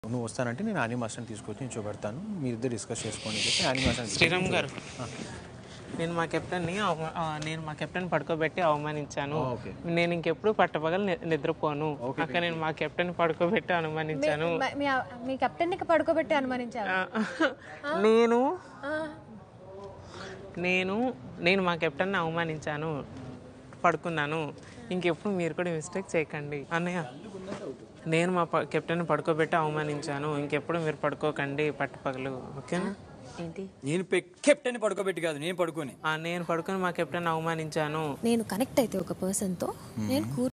నువ్వు వస్తానంటే నేను ఆని మాస్టర్ని తీసుకొచ్చి నేను చూపెడతాను మీరు ఇద్దరు డిస్కస్ చేసుకోండి చెప్పి ఆని మాస్టర్ శ్రీరామ్ గారు నేను మా కెప్టెన్ని అవమా- ఆ, నేను మా కెప్టెన్ పడుకోబెట్టి అవమానించాను ఓకే. నేను ఇంకెప్పుడు పట్టపగలు ని- నిద్రపోను అక్క నేను మా కెప్టెన్ పడుకోబెట్టి అనుమానించాను మ- మీ మీ కెప్టెన్ ని పడుకోబెట్టి అనుమానించారు ఆ, నేను నేను నేను మా కెప్టెన్ అవమానించాను పడుకున్నాను ఇంకెప్పుడు మీరు కూడా మిస్టేక్ చేయకండి అన్నయ్య నేను మా ప- కెప్టెన్ పడుకోబెట్టి అవమానించాను ఇంకెప్పుడు మీరు పడుకోకండి పట్టుపగలు ఓకేనా ఏంటి నేను కెప్టెన్ పడుకోబెట్టి కాదు నేను పడుకొని ఆ, నేను పడుకొని మా కెప్టెన్ అవమానించాను నేను కనెక్ట్ అయితే ఒక పర్సన్ తో నేను